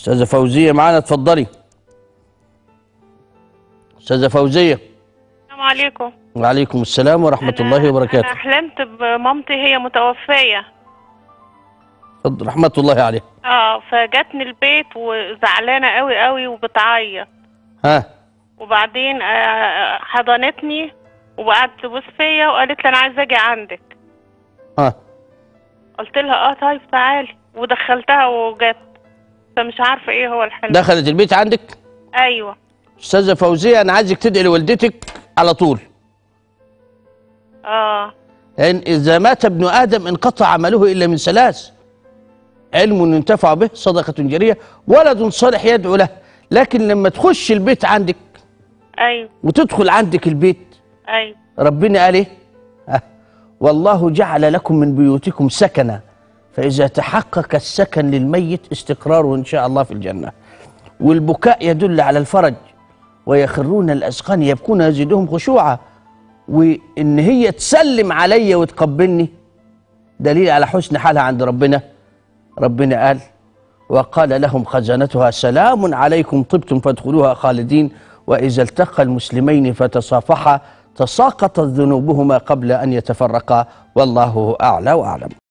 استاذه فوزيه معانا اتفضلي استاذه فوزيه السلام عليكم وعليكم السلام ورحمه الله وبركاته انا حلمت بمامتي هي متوفيه اتفضل رحمه الله عليه اه فجاتني البيت وزعلانه قوي قوي وبتعيط ها وبعدين آه، حضنتني وقعدت تبوس فيا وقالت لي انا عايزه اجي عندك ها قلت لها اه طيب تعالي ودخلتها وجت فمش عارفه ايه هو الحلم دخلت البيت عندك ايوه استاذه فوزيه انا عايزك تدعي لوالدتك على طول اه لان اذا مات ابن ادم انقطع عمله الا من ثلاث علم ينتفع به صدقه جاريه ولد صالح يدعو له لكن لما تخش البيت عندك ايوه وتدخل عندك البيت ايوه ربنا قال ايه آه. والله جعل لكم من بيوتكم سكنا فاذا تحقق السكن للميت استقراره ان شاء الله في الجنه والبكاء يدل على الفرج ويخرون الاذقان يبكون يزيدهم خشوعا وان هي تسلم عليا وتقبلني دليل على حسن حالها عند ربنا ربنا قال وقال لهم خزنتها سلام عليكم طبتم فادخلوها خالدين واذا التقى المسلمين فتصافحا تساقطت ذنوبهما قبل ان يتفرقا والله اعلى واعلم